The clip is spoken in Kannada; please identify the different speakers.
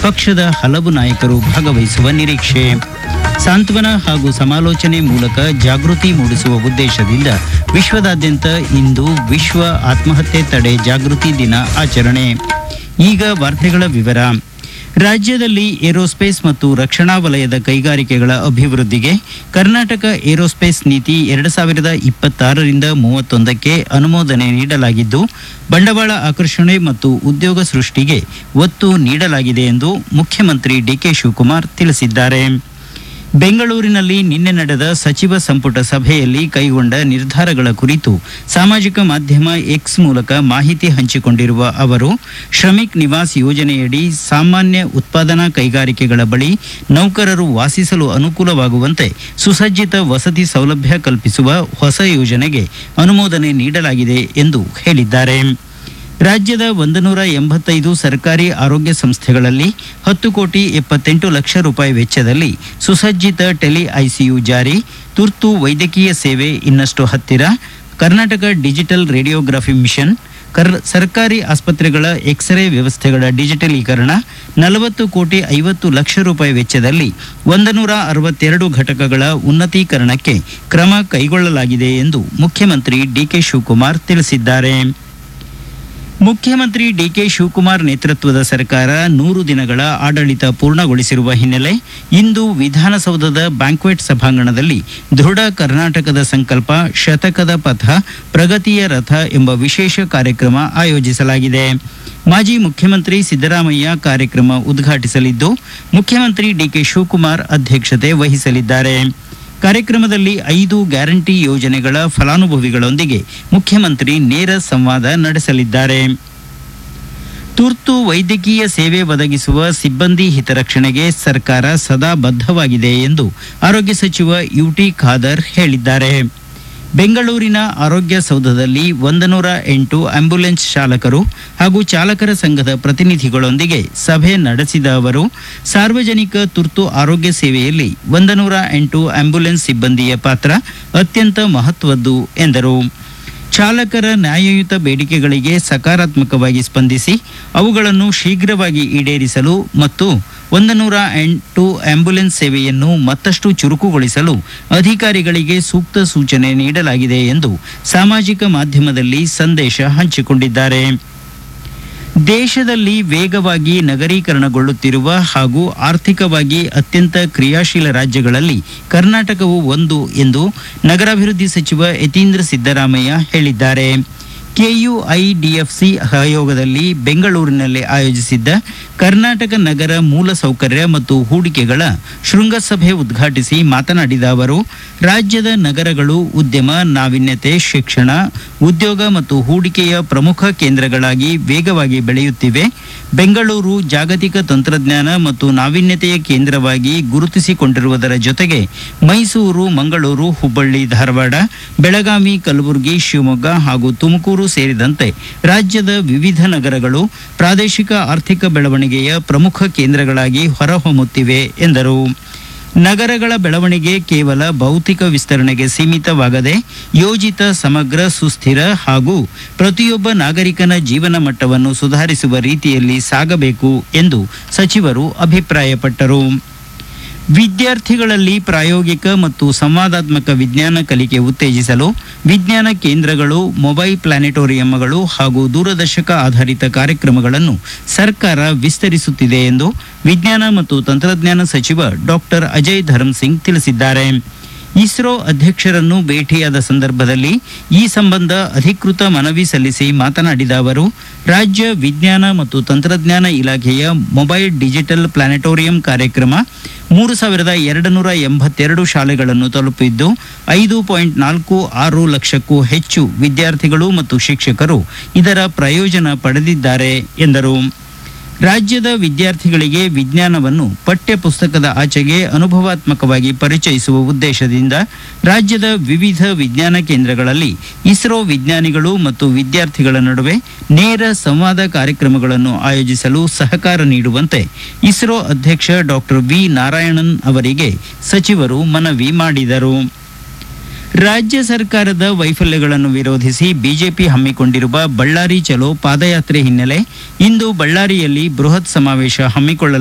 Speaker 1: ಪಕ್ಷದ ಹಲವು ನಾಯಕರು ಭಾಗವಹಿಸುವ ನಿರೀಕ್ಷೆ ಸಾಂತ್ವನ ಹಾಗೂ ಸಮಾಲೋಚನೆ ಮೂಲಕ ಜಾಗೃತಿ ಮೂಡಿಸುವ ಉದ್ದೇಶದಿಂದ ವಿಶ್ವದಾದ್ಯಂತ ಇಂದು ವಿಶ್ವ ಆತ್ಮಹತ್ಯೆ ತಡೆ ಜಾಗೃತಿ ದಿನ ಆಚರಣೆ ಈಗ ವಾರ್ತೆಗಳ ವಿವರ ರಾಜ್ಯದಲ್ಲಿ ಏರೋಸ್ಪೇಸ್ ಮತ್ತು ರಕ್ಷಣಾ ವಲಯದ ಕೈಗಾರಿಕೆಗಳ ಅಭಿವೃದ್ಧಿಗೆ ಕರ್ನಾಟಕ ಏರೋಸ್ಪೇಸ್ ನೀತಿ ಎರಡು ಸಾವಿರದ ಇಪ್ಪತ್ತಾರರಿಂದ ಮೂವತ್ತೊಂದಕ್ಕೆ ಅನುಮೋದನೆ ನೀಡಲಾಗಿದ್ದು ಬಂಡವಾಳ ಆಕರ್ಷಣೆ ಮತ್ತು ಉದ್ಯೋಗ ಸೃಷ್ಟಿಗೆ ಒತ್ತು ನೀಡಲಾಗಿದೆ ಎಂದು ಮುಖ್ಯಮಂತ್ರಿ ಡಿಕೆ ಶಿವಕುಮಾರ್ ತಿಳಿಸಿದ್ದಾರೆ ಬೆಂಗಳೂರಿನಲ್ಲಿ ನಿನ್ನೆ ನಡೆದ ಸಚಿವ ಸಂಪುಟ ಸಭೆಯಲ್ಲಿ ಕೈಗೊಂಡ ನಿರ್ಧಾರಗಳ ಕುರಿತು ಸಾಮಾಜಿಕ ಮಾಧ್ಯಮ ಎಕ್ಸ್ ಮೂಲಕ ಮಾಹಿತಿ ಹಂಚಿಕೊಂಡಿರುವ ಅವರು ಶ್ರಮಿಕ್ ನಿವಾಸ್ ಯೋಜನೆಯಡಿ ಸಾಮಾನ್ಯ ಉತ್ಪಾದನಾ ಕೈಗಾರಿಕೆಗಳ ಬಳಿ ನೌಕರರು ವಾಸಿಸಲು ಅನುಕೂಲವಾಗುವಂತೆ ಸುಸಜ್ಜಿತ ವಸತಿ ಸೌಲಭ್ಯ ಕಲ್ಪಿಸುವ ಹೊಸ ಯೋಜನೆಗೆ ಅನುಮೋದನೆ ನೀಡಲಾಗಿದೆ ಎಂದು ಹೇಳಿದ್ದಾರೆ ರಾಜ್ಯದ ಒಂದು ನೂರ ಎಂಬತ್ತೈದು ಸರ್ಕಾರಿ ಆರೋಗ್ಯ ಸಂಸ್ಥೆಗಳಲ್ಲಿ ಹತ್ತು ಕೋಟಿ ಎಪ್ಪತ್ತೆಂಟು ಲಕ್ಷ ರೂಪಾಯಿ ವೆಚ್ಚದಲ್ಲಿ ಸುಸಜ್ಜಿತ ಟೆಲಿ ಐಸಿಯು ಜಾರಿ ತುರ್ತು ವೈದ್ಯಕೀಯ ಸೇವೆ ಇನ್ನಷ್ಟು ಹತ್ತಿರ ಕರ್ನಾಟಕ ಡಿಜಿಟಲ್ ರೇಡಿಯೋಗ್ರಫಿ ಮಿಷನ್ ಕರ್ ಸರ್ಕಾರಿ ಆಸ್ಪತ್ರೆಗಳ ಎಕ್ಸ್ರೇ ವ್ಯವಸ್ಥೆಗಳ ಡಿಜಿಟಲೀಕರಣ ನಲವತ್ತು ಕೋಟಿ ಐವತ್ತು ಲಕ್ಷ ರೂಪಾಯಿ ವೆಚ್ಚದಲ್ಲಿ ಒಂದು ನೂರ ಅರವತ್ತೆರಡು ಘಟಕಗಳ ಉನ್ನತೀಕರಣಕ್ಕೆ ಕ್ರಮ ಕೈಗೊಳ್ಳಲಾಗಿದೆ ಎಂದು ಮುಖ್ಯಮಂತ್ರಿ ಡಿಕೆ ಶಿವಕುಮಾರ್ ತಿಳಿಸಿದ್ದಾರೆ ಮುಖ್ಯಮಂತ್ರಿ ಡಿಕೆ ಶಿವಕುಮಾರ್ ನೇತೃತ್ವದ ಸರ್ಕಾರ ನೂರು ದಿನಗಳ ಆಡಳಿತ ಪೂರ್ಣಗೊಳಿಸಿರುವ ಹಿನ್ನೆಲೆ ಇಂದು ವಿಧಾನಸೌಧದ ಬ್ಯಾಂಕ್ವೆಟ್ ಸಭಾಂಗಣದಲ್ಲಿ ದೃಢ ಕರ್ನಾಟಕದ ಸಂಕಲ್ಪ ಶತಕದ ಪಥ ಪ್ರಗತಿಯ ರಥ ಎಂಬ ವಿಶೇಷ ಕಾರ್ಯಕ್ರಮ ಆಯೋಜಿಸಲಾಗಿದೆ ಮಾಜಿ ಮುಖ್ಯಮಂತ್ರಿ ಸಿದ್ದರಾಮಯ್ಯ ಕಾರ್ಯಕ್ರಮ ಉದ್ಘಾಟಿಸಲಿದ್ದು ಮುಖ್ಯಮಂತ್ರಿ ಡಿಕೆ ಶಿವಕುಮಾರ್ ಅಧ್ಯಕ್ಷತೆ ವಹಿಸಲಿದ್ದಾರೆ ಕಾರ್ಯಕ್ರಮದಲ್ಲಿ ಐದು ಗ್ಯಾರಂಟಿ ಯೋಜನೆಗಳ ಫಲಾನುಭವಿಗಳೊಂದಿಗೆ ಮುಖ್ಯಮಂತ್ರಿ ನೇರ ಸಂವಾದ ನಡೆಸಲಿದ್ದಾರೆ ತುರ್ತು ವೈದ್ಯಕೀಯ ಸೇವೆ ಒದಗಿಸುವ ಸಿಬ್ಬಂದಿ ಹಿತರಕ್ಷಣೆಗೆ ಸರ್ಕಾರ ಸದಾ ಬದ್ಧವಾಗಿದೆ ಎಂದು ಆರೋಗ್ಯ ಸಚಿವ ಯುಟಿ ಖಾದರ್ ಹೇಳಿದ್ದಾರೆ ಬೆಂಗಳೂರಿನ ಆರೋಗ್ಯ ಸೌಧದಲ್ಲಿ ಒಂದು ನೂರ ಎಂಟು ಆಂಬ್ಯುಲೆನ್ಸ್ ಚಾಲಕರು ಹಾಗೂ ಚಾಲಕರ ಸಂಘದ ಪ್ರತಿನಿಧಿಗಳೊಂದಿಗೆ ಸಭೆ ನಡೆಸಿದ ಅವರು ಸಾರ್ವಜನಿಕ ತುರ್ತು ಆರೋಗ್ಯ ಸೇವೆಯಲ್ಲಿ ಒಂದು ನೂರ ಎಂಟು ಆಂಬ್ಯುಲೆನ್ಸ್ ಸಿಬ್ಬಂದಿಯ ಪಾತ್ರ ಅತ್ಯಂತ ಮಹತ್ವದ್ದು ಎಂದರು ಚಾಲಕರ ನ್ಯಾಯಯುತ ಬೇಡಿಕೆಗಳಿಗೆ ಸಕಾರಾತ್ಮಕವಾಗಿ ಸ್ಪಂದಿಸಿ ಅವುಗಳನ್ನು ಶೀಘ್ರವಾಗಿ ಈಡೇರಿಸಲು ಮತ್ತು ಒಂದು ನೂರ ಎಂಟು ಆಂಬ್ಯುಲೆನ್ಸ್ ಸೇವೆಯನ್ನು ಮತ್ತಷ್ಟು ಚುರುಕುಗೊಳಿಸಲು ಅಧಿಕಾರಿಗಳಿಗೆ ಸೂಕ್ತ ಸೂಚನೆ ನೀಡಲಾಗಿದೆ ಎಂದು ಸಾಮಾಜಿಕ ಮಾಧ್ಯಮದಲ್ಲಿ ಸಂದೇಶ ಹಂಚಿಕೊಂಡಿದ್ದಾರೆ ದೇಶದಲ್ಲಿ ವೇಗವಾಗಿ ನಗರೀಕರಣಗೊಳ್ಳುತ್ತಿರುವ ಹಾಗೂ ಆರ್ಥಿಕವಾಗಿ ಅತ್ಯಂತ ಕ್ರಿಯಾಶೀಲ ರಾಜ್ಯಗಳಲ್ಲಿ ಕರ್ನಾಟಕವು ಒಂದು ಎಂದು ನಗರಾಭಿವೃದ್ಧಿ ಸಚಿವ ಯತೀಂದ್ರ ಸಿದ್ದರಾಮಯ್ಯ ಹೇಳಿದ್ದಾರೆ ಕೆಯುಐಡಿಎಫ್ಸಿ ಆಯೋಗದಲ್ಲಿ ಬೆಂಗಳೂರಿನಲ್ಲಿ ಆಯೋಜಿಸಿದ್ದ ಕರ್ನಾಟಕ ನಗರ ಮೂಲಸೌಕರ್ಯ ಮತ್ತು ಹೂಡಿಕೆಗಳ ಶೃಂಗಸಭೆ ಉದ್ಘಾಟಿಸಿ ಮಾತನಾಡಿದ ಅವರು ರಾಜ್ಯದ ನಗರಗಳು ಉದ್ಯಮ ನಾವೀನ್ಯತೆ ಶಿಕ್ಷಣ ಉದ್ಯೋಗ ಮತ್ತು ಹೂಡಿಕೆಯ ಪ್ರಮುಖ ಕೇಂದ್ರಗಳಾಗಿ ವೇಗವಾಗಿ ಬೆಳೆಯುತ್ತಿವೆ ಬೆಂಗಳೂರು ಜಾಗತಿಕ ತಂತ್ರಜ್ಞಾನ ಮತ್ತು ನಾವೀನ್ಯತೆಯ ಕೇಂದ್ರವಾಗಿ ಗುರುತಿಸಿಕೊಂಡಿರುವುದರ ಜೊತೆಗೆ ಮೈಸೂರು ಮಂಗಳೂರು ಹುಬ್ಬಳ್ಳಿ ಧಾರವಾಡ ಬೆಳಗಾವಿ ಕಲಬುರಗಿ ಶಿವಮೊಗ್ಗ ಹಾಗೂ ತುಮಕೂರು ಸೇರಿದಂತೆ ರಾಜ್ಯದ ವಿವಿಧ ನಗರಗಳು ಪ್ರಾದೇಶಿಕ ಆರ್ಥಿಕ ಬೆಳವಣಿಗೆಯ ಪ್ರಮುಖ ಕೇಂದ್ರಗಳಾಗಿ ಹೊರಹೊಮ್ಮುತ್ತಿವೆ ಎಂದರು ನಗರಗಳ ಬೆಳವಣಿಗೆ ಕೇವಲ ಭೌತಿಕ ವಿಸ್ತರಣೆಗೆ ಸೀಮಿತವಾಗದೆ ಯೋಜಿತ ಸಮಗ್ರ ಸುಸ್ಥಿರ ಹಾಗೂ ಪ್ರತಿಯೊಬ್ಬ ನಾಗರಿಕನ ಜೀವನ ಮಟ್ಟವನ್ನು ಸುಧಾರಿಸುವ ರೀತಿಯಲ್ಲಿ ಸಾಗಬೇಕು ಎಂದು ಸಚಿವರು ಅಭಿಪ್ರಾಯಪಟ್ಟರು ವಿದ್ಯಾರ್ಥಿಗಳಲ್ಲಿ ಪ್ರಾಯೋಗಿಕ ಮತ್ತು ಸಂವಾದಾತ್ಮಕ ವಿಜ್ಞಾನ ಕಲಿಕೆ ಉತ್ತೇಜಿಸಲು ವಿಜ್ಞಾನ ಕೇಂದ್ರಗಳು ಮೊಬೈಲ್ ಪ್ಲಾನೆಟೋರಿಯಂಗಳು ಹಾಗೂ ದೂರದರ್ಶಕ ಆಧಾರಿತ ಕಾರ್ಯಕ್ರಮಗಳನ್ನು ಸರ್ಕಾರ ವಿಸ್ತರಿಸುತ್ತಿದೆ ಎಂದು ವಿಜ್ಞಾನ ಮತ್ತು ತಂತ್ರಜ್ಞಾನ ಸಚಿವ ಡಾಕ್ಟರ್ ಅಜಯ್ ಧರ್ಮ್ ಸಿಂಗ್ ತಿಳಿಸಿದ್ದಾರೆ ಇಸ್ರೋ ಅಧ್ಯಕ್ಷರನ್ನು ಭೇಟಿಯಾದ ಸಂದರ್ಭದಲ್ಲಿ ಈ ಸಂಬಂಧ ಅಧಿಕೃತ ಮನವಿ ಸಲ್ಲಿಸಿ ಮಾತನಾಡಿದ ಅವರು ರಾಜ್ಯ ವಿಜ್ಞಾನ ಮತ್ತು ತಂತ್ರಜ್ಞಾನ ಇಲಾಖೆಯ ಮೊಬೈಲ್ ಡಿಜಿಟಲ್ ಪ್ಲಾನೆಟೋರಿಯಂ ಕಾರ್ಯಕ್ರಮ ಮೂರು ಸಾವಿರದ ಎರಡು ನೂರ ಎಂಬತ್ತೆರಡು ಶಾಲೆಗಳನ್ನು ತಲುಪಿದ್ದು ಐದು ಪಾಯಿಂಟ್ ನಾಲ್ಕು ಆರು ಲಕ್ಷಕ್ಕೂ ಹೆಚ್ಚು ವಿದ್ಯಾರ್ಥಿಗಳು ಮತ್ತು ಶಿಕ್ಷಕರು ಇದರ ಪ್ರಯೋಜನ ಪಡೆದಿದ್ದಾರೆ ಎಂದರು ರಾಜ್ಯದ ವಿದ್ಯಾರ್ಥಿಗಳಿಗೆ ವಿಜ್ಞಾನವನ್ನು ಪಠ್ಯ ಪುಸ್ತಕದ ಆಚೆಗೆ ಅನುಭವಾತ್ಮಕವಾಗಿ ಪರಿಚಯಿಸುವ ಉದ್ದೇಶದಿಂದ ರಾಜ್ಯದ ವಿವಿಧ ವಿಜ್ಞಾನ ಕೇಂದ್ರಗಳಲ್ಲಿ ಇಸ್ರೋ ವಿಜ್ಞಾನಿಗಳು ಮತ್ತು ವಿದ್ಯಾರ್ಥಿಗಳ ನಡುವೆ ನೇರ ಸಂವಾದ ಕಾರ್ಯಕ್ರಮಗಳನ್ನು ಆಯೋಜಿಸಲು ಸಹಕಾರ ನೀಡುವಂತೆ ಇಸ್ರೋ ಅಧ್ಯಕ್ಷ ಡಾಕ್ಟರ್ ವಿ ನಾರಾಯಣನ್ ಅವರಿಗೆ ಸಚಿವರು ಮನವಿ ಮಾಡಿದರು ರಾಜ್ಯ ಸರ್ಕಾರದ ವೈಫಲ್ಯಗಳನ್ನು ವಿರೋಧಿಸಿ ಬಿಜೆಪಿ ಹಮ್ಮಿಕೊಂಡಿರುವ ಬಳ್ಳಾರಿ ಚಲೋ ಪಾದಯಾತ್ರೆ ಹಿನ್ನೆಲೆ ಇಂದು ಬಳ್ಳಾರಿಯಲ್ಲಿ ಬೃಹತ್ ಸಮಾವೇಶ ಹಮ್ಮಿಕೊಳ್ಳಲಾಗಿದೆ